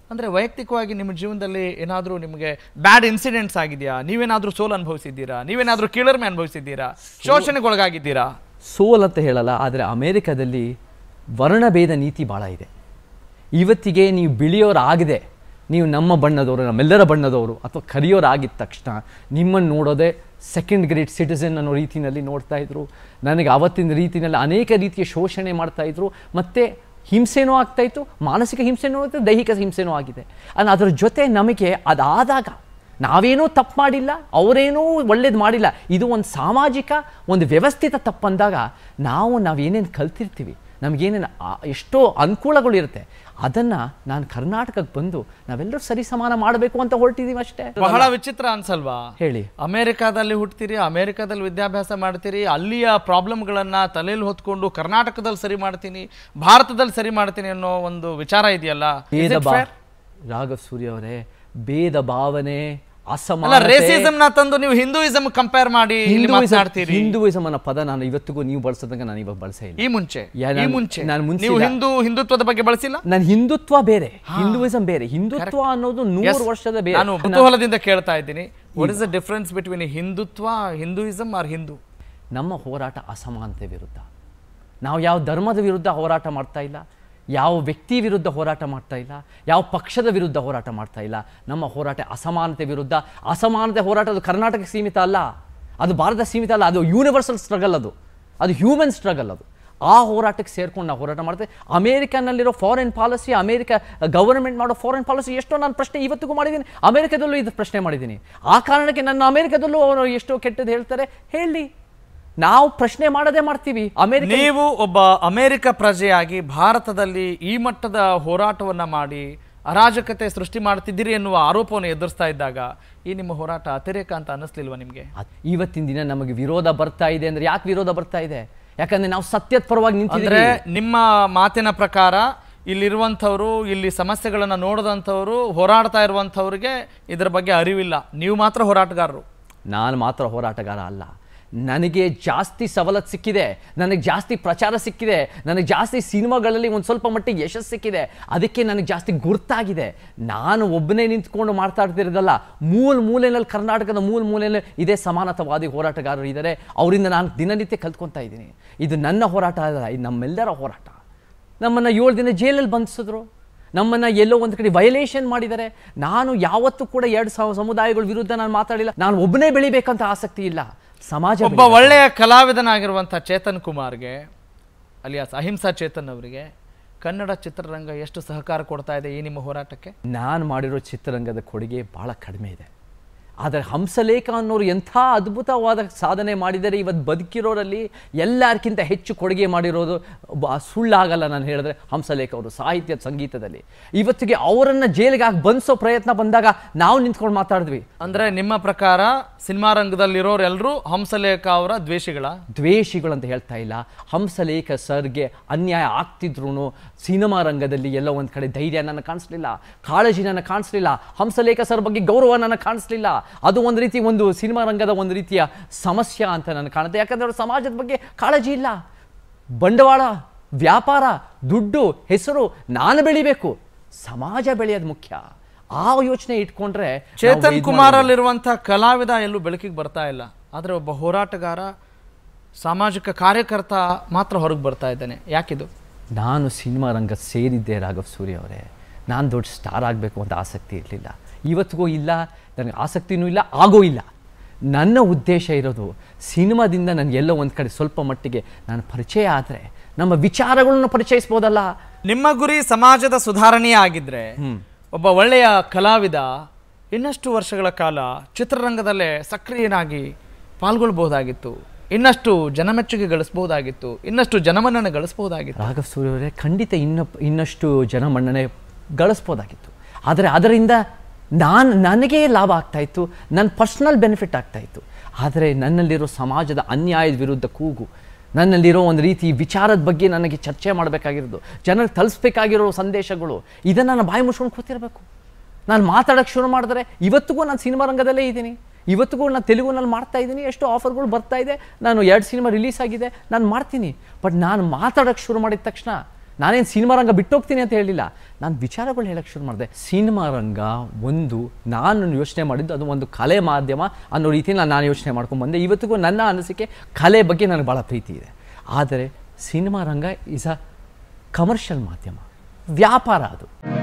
ಅಂದ್ರೆ ವೈಯಕ್ತಿಕವಾಗಿ ನಿಮ್ಮ ಜೀವನದಲ್ಲಿ ಏನಾದರೂ ನಿಮಗೆ ಬ್ಯಾಡ್ ಇನ್ಸಿಡೆಂಟ್ಸ್ ಆಗಿದೆಯಾ ನೀವೇನಾದ್ರೂ ಸೋಲ್ ಅನುಭವಿಸಿದ್ದೀರಾ ನೀವೇನಾದ್ರೂ ಕೀಳರ್ಮೆ ಅನುಭವಿಸಿದ್ದೀರಾ ಶೋಷಣೆಗೊಳಗಾಗಿದ್ದೀರಾ ಸೋಲ್ ಅಂತ ಹೇಳಲ್ಲ ಆದರೆ ಅಮೇರಿಕಾದಲ್ಲಿ ವರ್ಣಭೇದ ನೀತಿ ಭಾಳ ಇದೆ ಇವತ್ತಿಗೆ ನೀವು ಬಿಳಿಯೋರಾಗಿದೆ ನೀವು ನಮ್ಮ ಬಣ್ಣದವರು ನಮ್ಮೆಲ್ಲರ ಬಣ್ಣದವರು ಅಥವಾ ಕರಿಯೋರಾಗಿದ್ದ ತಕ್ಷಣ ನಿಮ್ಮನ್ನು ನೋಡೋದೇ ಸೆಕೆಂಡ್ ಗ್ರೇಡ್ ಸಿಟಿಸನ್ ಅನ್ನೋ ರೀತಿಯಲ್ಲಿ ನೋಡ್ತಾ ಇದ್ರು ನನಗೆ ಅವತ್ತಿನ ರೀತಿಯಲ್ಲಿ ಅನೇಕ ರೀತಿಯ ಶೋಷಣೆ ಮಾಡ್ತಾ ಇದ್ರು ಮತ್ತು ಹಿಂಸೆನೂ ಆಗ್ತಾ ಇತ್ತು ಮಾನಸಿಕ ಹಿಂಸೆನೂ ಆಗ್ತದೆ ದೈಹಿಕ ಹಿಂಸೆನೂ ಆಗಿದೆ ಅಲ್ಲ ಅದರ ಜೊತೆ ನಮಗೆ ಅದಾದಾಗ ನಾವೇನೂ ತಪ್ಪು ಮಾಡಿಲ್ಲ ಅವರೇನೂ ಒಳ್ಳೇದು ಮಾಡಿಲ್ಲ ಇದು ಒಂದು ಸಾಮಾಜಿಕ ಒಂದು ವ್ಯವಸ್ಥಿತ ತಪ್ಪಂದಾಗ ನಾವು ನಾವೇನೇನು ಕಲ್ತಿರ್ತೀವಿ ನಮಗೇನೇನು ಆ- ಎಷ್ಟೋ ಅನುಕೂಲಗಳು ಇರುತ್ತೆ ಅದನ್ನು ನಾನು ಕರ್ನಾಟಕಕ್ಕೆ ಬಂದು ನಾವೆಲ್ಲರೂ ಸರಿ ಸಮಾನ ಮಾಡಬೇಕು ಅಂತ ಹೊರಟಿದ್ದೀವಿ ಅಷ್ಟೇ ಬಹಳ ವಿಚಿತ್ರ ಅನ್ಸಲ್ವಾ ಹೇಳಿ ಅಮೆರಿಕಾದಲ್ಲಿ ಹುಟ್ತೀರಿ ಅಮೆರಿಕಾದಲ್ಲಿ ವಿದ್ಯಾಭ್ಯಾಸ ಮಾಡ್ತೀರಿ ಅಲ್ಲಿಯ ಪ್ರಾಬ್ಲಮ್ಗಳನ್ನ ತಲೆಯಲ್ಲಿ ಹೊತ್ಕೊಂಡು ಕರ್ನಾಟಕದಲ್ಲಿ ಸರಿ ಮಾಡ್ತೀನಿ ಭಾರತದಲ್ಲಿ ಸರಿ ಮಾಡ್ತೀನಿ ಅನ್ನೋ ಒಂದು ವಿಚಾರ ಇದೆಯಲ್ಲ Is ಭೇದ it ಬಾ fair? ರಾಘವ್ ಸೂರ್ಯ ಅವರೇ ಭೇದ ಭಾವನೆ ಅಲ್ಲ ಅಸಮಾನ ರೇಸಿಸಮ್ ನ ತಂದು ನೀವು ಹಿಂದೂಯಿಸಮ್ ಕಂಪೇರ್ ಮಾಡಿ ಇಲ್ಲಿ ಮಾತನಾಡ್ತೀರಿ ಹಿಂದೂಯಿಸಮ್ ಅನ್ನೋ ಪದ ನಾನು ಇವತ್ತಿಗೂ ನೀವು ಬಳಸೋದಂಗ ನಾನು ಇವಾಗ ಬಳಸೇ ಇಲ್ಲ ಈ ಮುಂಚೆ ಯಾ, ಈ ನಾನು- ಮುಂಚೆ ನಾನು ಮುಂಚೆ ನೀವು ಇಲ್ಲ. ಹಿಂದೂ ಹಿಂದುತ್ವದ ಬಗ್ಗೆ ಬಳಸಿಲ್ಲ ನನ್ನ ಹಿಂದುತ್ವ ಬೇರೆ ಹಿಂದೂಯಿಸಂ ಬೇರೆ ಹಿಂದುತ್ವ ಅನ್ನೋದು ನೂರು Yes. ವರ್ಷದ ಬೇರೆ ನಾನು ಕುತೂಹಲದಿಂದ ಕೇಳ್ತಾ ಇದ್ದೀನಿ what is the difference between Hindutva Hinduism are Hindu ನಮ್ಮ ಹೋರಾಟ ಅಸಮಾನತೆ ವಿರುದ್ಧ ನಾವು ಯಾವ ಧರ್ಮದ ವಿರುದ್ಧ ಹೋರಾಟ ಮಾಡ್ತಾ ಇಲ್ಲ ಯಾವ ವ್ಯಕ್ತಿ ವಿರುದ್ಧ ಹೋರಾಟ ಮಾಡ್ತಾ ಇಲ್ಲ ಯಾವ ಪಕ್ಷದ ವಿರುದ್ಧ ಹೋರಾಟ ಮಾಡ್ತಾ ಇಲ್ಲ ನಮ್ಮ ಹೋರಾಟ ಅಸಮಾನತೆ ವಿರುದ್ಧ ಅಸಮಾನತೆ ಹೋರಾಟ ಅದು ಕರ್ನಾಟಕಕ್ಕೆ ಸೀಮಿತ ಅಲ್ಲ ಅದು ಭಾರತ ಸೀಮಿತ ಅಲ್ಲ ಅದು ಯೂನಿವರ್ಸಲ್ ಸ್ಟ್ರಗಲ್ ಅದು ಅದು ಹ್ಯೂಮನ್ ಸ್ಟ್ರಗಲ್ ಅದು ಆ ಹೋರಾಟಕ್ಕೆ ಸೇರ್ಕೊಂಡು ನಾವು ಹೋರಾಟ ಮಾಡ್ತೇವೆ ಅಮೇರಿಕನ್ನಲ್ಲಿರೋ ಫಾರಿನ್ ಪಾಲಿಸಿ ಅಮೇರಿಕ ಗವರ್ಮೆಂಟ್ ಮಾಡೋ ಫಾರಿನ್ ಪಾಲಿಸಿ ಎಷ್ಟೋ ನಾನು ಪ್ರಶ್ನೆ ಇವತ್ತಿಗೂ ಮಾಡಿದ್ದೀನಿ ಅಮೇರಿಕದಲ್ಲೂ ಇದು ಪ್ರಶ್ನೆ ಮಾಡಿದ್ದೀನಿ ಆ ಕಾರಣಕ್ಕೆ ನನ್ನ ಅಮೇರಿಕದಲ್ಲೂ ಅವರು ಎಷ್ಟೋ ಕೆಟ್ಟದ್ದು ಹೇಳ್ತಾರೆ ಹೇಳಿ ನಾವು ಪ್ರಶ್ನೆ ಮಾಡದೇ ಮಾಡ್ತೀವಿ ಅಮೇರಿಕ ನೀವು ಒಬ್ಬ ಅಮೆರಿಕ ಪ್ರಜೆಯಾಗಿ ಭಾರತದಲ್ಲಿ ಈ ಮಟ್ಟದ ಹೋರಾಟವನ್ನ ಮಾಡಿ ಅರಾಜಕತೆ ಸೃಷ್ಟಿ ಮಾಡ್ತಿದ್ದೀರಿ ಎನ್ನುವ ಆರೋಪವನ್ನು ಎದುರಿಸ್ತಾ ಇದ್ದಾಗ ಈ ನಿಮ್ಮ ಹೋರಾಟ ಅತಿರೇಕ ಅಂತ ಅನ್ನಿಸ್ಲಿಲ್ವಾ ನಿಮ್ಗೆ ಅದ್- ಇವತ್ತಿನ ದಿನ ನಮಗೆ ವಿರೋಧ ಬರ್ತಾ ಇದೆ ಅಂದ್ರೆ ಯಾಕೆ ವಿರೋಧ ಬರ್ತಾ ಇದೆ ಯಾಕಂದ್ರೆ ನಾವು ಸತ್ಯದ ಪರವಾಗಿ ಅಂದ್ರೆ ನಿಂತಿದ್ದೀವಿ ನಿಮ್ಮ ಮಾತಿನ ಪ್ರಕಾರ ಇಲ್ಲಿರುವಂಥವ್ರು ಇಲ್ಲಿ ಸಮಸ್ಯೆಗಳನ್ನ ನೋಡದಂಥವ್ರು ಹೋರಾಡ್ತಾ ಇರುವಂಥವ್ರಿಗೆ ಇದ್ರ ಬಗ್ಗೆ ಅರಿವಿಲ್ಲ ನೀವು ಮಾತ್ರ ಹೋರಾಟಗಾರರು ನಾನು ಮಾತ್ರ ಹೋರಾಟಗಾರ ಅಲ್ಲ ನನಗೆ ಜಾಸ್ತಿ ಸವಲತ್ತು ಸಿಕ್ಕಿದೆ ನನಗೆ ಜಾಸ್ತಿ ಪ್ರಚಾರ ಸಿಕ್ಕಿದೆ ನನಗೆ ಜಾಸ್ತಿ ಸಿನಿಮಾಗಳಲ್ಲಿ ಒಂದು ಸ್ವಲ್ಪ ಮಟ್ಟಿಗೆ ಯಶಸ್ಸು ಸಿಕ್ಕಿದೆ ಅದಕ್ಕೆ ನನಗೆ ಜಾಸ್ತಿ ಗುರ್ತಾಗಿದೆ ನಾನು ಒಬ್ಬನೇ ನಿಂತ್ಕೊಂಡು ಮಾತಾಡ್ತಿರೋದಲ್ಲ ಮೂಲ ಮೂಲೆಯಲ್ಲಿ ಕರ್ನಾಟಕದ ಮೂಲ ಮೂಲೆಯಲ್ಲಿ ಇದೇ ಸಮಾನತಾವಾದಿ ಹೋರಾಟಗಾರರು ಇದ್ದಾರೆ ಅವರಿಂದ ನಾನು ದಿನನಿತ್ಯ ಕಲ್ತ್ಕೊತಾ ಇದ್ದೀನಿ ಇದು ನನ್ನ ಹೋರಾಟ ಅಲ್ಲ ಇದು ನಮ್ಮೆಲ್ಲರ ಹೋರಾಟ ನಮ್ಮನ್ನು ಏಳು ದಿನ ಜೈಲಲ್ಲಿ ಬಂಧಿಸಿದ್ರು ನಮ್ಮನ್ನು ಎಲ್ಲೋ ಒಂದು ಕಡೆ ವಯಲೇಷನ್ ಮಾಡಿದ್ದಾರೆ ನಾನು ಯಾವತ್ತೂ ಕೂಡ ಎರಡು ಸಮ ಸಮುದಾಯಗಳ ವಿರುದ್ಧ ನಾನು ಮಾತಾಡಿಲ್ಲ ನಾನು ಒಬ್ಬನೇ ಬೆಳಿಬೇಕಂತ ಆಸಕ್ತಿ ಇಲ್ಲ ಸಮಾಜ ಒಬ್ಬ ಒಳ್ಳೆಯ ಕಲಾವಿದನಾಗಿರುವಂಥ ಚೇತನ್ ಕುಮಾರ್ಗೆ ಅಲಿಯಾಸ್ ಅಹಿಂಸಾ ಚೇತನ್ ಅವರಿಗೆ ಕನ್ನಡ ಚಿತ್ರರಂಗ ಎಷ್ಟು ಸಹಕಾರ ಕೊಡ್ತಾ ಇದೆ ಈ ನಿಮ್ಮ ಹೋರಾಟಕ್ಕೆ ನಾನು ಮಾಡಿರೋ ಚಿತ್ರರಂಗದ ಕೊಡುಗೆ ಭಾಳ ಕಡಿಮೆ ಇದೆ ಆದರೆ ಹಂಸಲೇಖ ಅನ್ನೋರು ಎಂಥ ಅದ್ಭುತವಾದ ಸಾಧನೆ ಮಾಡಿದರೆ ಇವತ್ತು ಬದುಕಿರೋರಲ್ಲಿ ಎಲ್ಲರಿಗಿಂತ ಹೆಚ್ಚು ಕೊಡುಗೆ ಮಾಡಿರೋದು ಬ- ಸುಳ್ಳಾಗಲ್ಲ ನಾನು ಹೇಳಿದ್ರೆ ಹಂಸಲೇಖ ಅವರು ಸಾಹಿತ್ಯ ಸಂಗೀತದಲ್ಲಿ ಇವತ್ತಿಗೆ ಅವರನ್ನು ಜೈಲಿಗೆ ಹಾಕಿ ಬಂಧಿಸೋ ಪ್ರಯತ್ನ ಬಂದಾಗ ನಾವು ನಿಂತ್ಕೊಂಡು ಮಾತಾಡಿದ್ವಿ ಅಂದ್ರೆ ನಿಮ್ಮ ಪ್ರಕಾರ ಸಿನಿಮಾ ರಂಗದಲ್ಲಿರೋರೆಲ್ಲರೂ ಹಂಸಲೇಖ ಅವರ ದ್ವೇಷಿಗಳ ದ್ವೇಷಿಗಳು ಅಂತ ಹೇಳ್ತಾ ಇಲ್ಲ ಹಂಸಲೇಖ ಸರ್ಗೆ ಅನ್ಯಾಯ ಆಗ್ತಿದ್ರು ಸಿನಿಮಾ ರಂಗದಲ್ಲಿ ಎಲ್ಲೋ ಒಂದು ಕಡೆ ಧೈರ್ಯ ನನಗೆ ಕಾಣಿಸ್ಲಿಲ್ಲ ಕಾಳಜಿ ನನಗೆ ಕಾಣಿಸ್ಲಿಲ್ಲ ಹಂಸಲೇಖ ಸರ್ ಬಗ್ಗೆ ಗೌರವ ನನಗೆ ಕಾಣಿಸ್ಲಿಲ್ಲ ಅದು ಒಂದು ರೀತಿ ಒಂದು ಸಿನಿಮಾ ರಂಗದ ಒಂದು ರೀತಿಯ ಸಮಸ್ಯೆ ಅಂತ ನನಗೆ ಕಾಣುತ್ತೆ ಯಾಕಂದ್ರೆ ಅವ್ರ ಸಮಾಜದ ಬಗ್ಗೆ ಕಾಳಜಿ ಇಲ್ಲ ಬಂಡವಾಳ ವ್ಯಾಪಾರ ದುಡ್ಡು ಹೆಸರು ನಾನು ಬೆಳಿಬೇಕು ಸಮಾಜ ಬೆಳೆಯೋದು ಮುಖ್ಯ ಆ ಯೋಚನೆ ಇಟ್ಕೊಂಡ್ರೆ ನಾವು ಚೇತನ್ ಇದ್ ಕುಮಾರ್ ಅಲ್ಲಿರುವಂತಹ ಕಲಾವಿದ ಎಲ್ಲೂ ಬೆಳಕಿಗೆ ಬರ್ತಾ ಇಲ್ಲ ಆದ್ರೆ ಒಬ್ಬ ಹೋರಾಟಗಾರ ಸಾಮಾಜಿಕ ಕಾರ್ಯಕರ್ತ ಮಾತ್ರ ಹೊರಗೆ ಬರ್ತಾ ಇದ್ದಾನೆ ಯಾಕಿದು ನಾನು ಸಿನಿಮಾ ರಂಗ ಸೇರಿದ್ದೆ ರಾಘವ್ ಸೂರ್ಯ ಅವರೇ ನಾನು ದೊಡ್ಡ ಸ್ಟಾರ್ ಆಗಬೇಕು ಅಂತ ಆಸಕ್ತಿ ಇರಲಿಲ್ಲ ಇವತ್ತಿಗೂ ಇಲ್ಲ ನನಗೆ ಆಸಕ್ತಿನೂ ಇಲ್ಲ ಆಗೋ ಇಲ್ಲ ನನ್ನ ಉದ್ದೇಶ ಇರೋದು ಸಿನಿಮಾದಿಂದ ನನಗೆ ಎಲ್ಲೋ ಒಂದು ಕಡೆ ಸ್ವಲ್ಪ ಮಟ್ಟಿಗೆ ನಾನು ಪರಿಚಯ ಆದರೆ ನಮ್ಮ ವಿಚಾರಗಳನ್ನು ಪರಿಚಯಿಸ್ಬೋದಲ್ಲ ನಿಮ್ಮ ಗುರಿ ಸಮಾಜದ ಸುಧಾರಣೆಯೇ ಆಗಿದ್ರೆ ಒಬ್ಬ ಒಳ್ಳೆಯ ಕಲಾವಿದ ಇನ್ನಷ್ಟು ವರ್ಷಗಳ ಕಾಲ ಚಿತ್ರರಂಗದಲ್ಲೇ ಸಕ್ರಿಯನಾಗಿ ಪಾಲ್ಗೊಳ್ಬಹುದಾಗಿತ್ತು ಇನ್ನಷ್ಟು ಜನಮೆಚ್ಚುಗೆ ಗಳಿಸಬಹುದಾಗಿತ್ತು ಇನ್ನಷ್ಟು ಜನಮನ್ನಣೆ ಗಳಿಸಬಹುದಾಗಿತ್ತು ರಾಘವ್ ಸೂರ್ಯ ಅವರೇ ಖಂಡಿತ ಇನ್ನ ಇನ್ನಷ್ಟು ಜನ ಮನ್ನಣೆ ಗಳಿಸ್ಬೋದಾಗಿತ್ತು ಆದರೆ ಅದರಿಂದ ನಾನು ನನಗೇ ಲಾಭ ಆಗ್ತಾ ಇತ್ತು ನನ್ನ ಪರ್ಸ್ನಲ್ ಬೆನಿಫಿಟ್ ಆಗ್ತಾ ಇತ್ತು ಆದರೆ ನನ್ನಲ್ಲಿರೋ ಸಮಾಜದ ಅನ್ಯಾಯದ ವಿರುದ್ಧ ಕೂಗು ನನ್ನಲ್ಲಿರೋ ಒಂದು ರೀತಿ ವಿಚಾರದ ಬಗ್ಗೆ ನನಗೆ ಚರ್ಚೆ ಮಾಡಬೇಕಾಗಿರೋದು ಜನರಿಗೆ ತಲುಪಿಸ್ಬೇಕಾಗಿರೋ ಸಂದೇಶಗಳು ಇದನ್ನು ನಾನು ಬಾಯಿ ಮುಚ್ಕೊಂಡು ಕೂತಿರಬೇಕು ನಾನು ಮಾತಾಡೋಕ್ಕೆ ಶುರು ಮಾಡಿದ್ರೆ ಇವತ್ತಿಗೂ ನಾನು ಸಿನಿಮಾ ರಂಗದಲ್ಲೇ ಇದ್ದೀನಿ ಇವತ್ತಿಗೂ ನಾನು ತೆಲುಗುನಲ್ಲಿ ಮಾಡ್ತಾ ಇದ್ದೀನಿ ಎಷ್ಟು ಆಫರ್ಗಳು ಬರ್ತಾ ಇದೆ ನಾನು ಎರಡು ಸಿನಿಮಾ ರಿಲೀಸ್ ಆಗಿದೆ ನಾನು ಮಾಡ್ತೀನಿ ಬಟ್ ನಾನು ಮಾತಾಡೋಕ್ಕೆ ಶುರು ಮಾಡಿದ ತಕ್ಷಣ ನಾನೇನು ಸಿನಿಮಾ ರಂಗ ಬಿಟ್ಟೋಗ್ತೀನಿ ಅಂತ ಹೇಳಿಲ್ಲ ನಾನು ವಿಚಾರಗಳು ಹೇಳಕ್ಕೆ ಶುರು ಮಾಡಿದೆ ಸಿನಿಮಾ ರಂಗ ಒಂದು ನಾನು ಯೋಚನೆ ಮಾಡಿದ್ದು ಅದು ಒಂದು ಕಲೆ ಮಾಧ್ಯಮ ಅನ್ನೋ ರೀತಿಯಲ್ಲಿ ನಾನು ನಾನು ಯೋಚನೆ ಮಾಡ್ಕೊಂಡು ಬಂದೆ ಇವತ್ತಿಗೂ ನನ್ನ ಅನಿಸಿಕೆ ಕಲೆ ಬಗ್ಗೆ ನನಗೆ ಭಾಳ ಪ್ರೀತಿ ಇದೆ ಆದರೆ ಸಿನಿಮಾ ರಂಗ ಈಸ್ ಅ ಕಮರ್ಷಿಯಲ್ ಮಾಧ್ಯಮ ವ್ಯಾಪಾರ ಅದು